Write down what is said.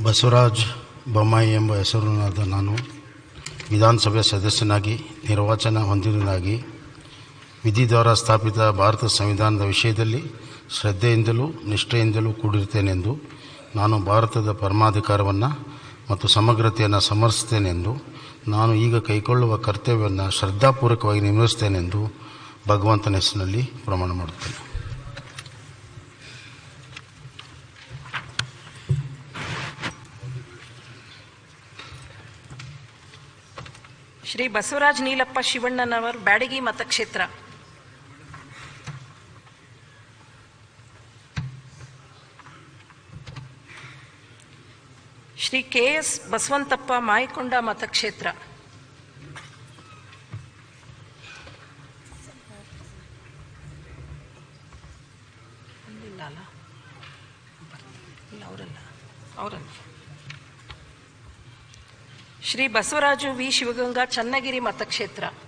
ಬಸವರಾಜ್ ಬೊಮ್ಮಾಯಿ ಎಂಬ ಹೆಸರಿನಾದ ನಾನು ವಿಧಾನಸಭೆ ಸದಸ್ಯನಾಗಿ ನಿರ್ವಾಚನ ಹೊಂದಿದನಾಗಿ ವಿಧಿ ದ್ವಾರ ಸ್ಥಾಪಿತ ಭಾರತ ಸಂವಿಧಾನದ ವಿಷಯದಲ್ಲಿ ಶ್ರದ್ಧೆಯಿಂದಲೂ ನಿಷ್ಠೆಯಿಂದಲೂ ಕೂಡಿರುತ್ತೇನೆಂದು ನಾನು ಭಾರತದ ಪರಮಾಧಿಕಾರವನ್ನು ಮತ್ತು ಸಮಗ್ರತೆಯನ್ನು ಸಮರ್ಥಿಸ್ತೇನೆಂದು ನಾನು ಈಗ ಕೈಗೊಳ್ಳುವ ಕರ್ತವ್ಯವನ್ನು ಶ್ರದ್ಧಾಪೂರ್ವಕವಾಗಿ ನಿರ್ವಹಿಸ್ತೇನೆಂದು ಭಗವಂತನ ಹೆಸರಿನಲ್ಲಿ ಪ್ರಮಾಣ ಮಾಡುತ್ತೇನೆ ಶ್ರೀ ಬಸವರಾಜ್ ನೀಲಪ್ಪ ಶಿವಣ್ಣನವರ್ ಬ್ಯಾಡಗಿ ಮತಕ್ಷೇತ್ರ ಶ್ರೀ ಕೆ ಎಸ್ ಬಸವಂತಪ್ಪ ಮಾಯಕೊಂಡ ಮತಕ್ಷೇತ್ರ ಇಲ್ಲ ಅಲ್ಲ ಇಲ್ಲ ಅವರಲ್ಲ ಅವರಲ್ಲ ಶ್ರೀ ಬಸವರಾಜು ವಿ ಶಿವಗಂಗಾ ಚನ್ನಗಿರಿ ಮತಕ್ಷೇತ್ರ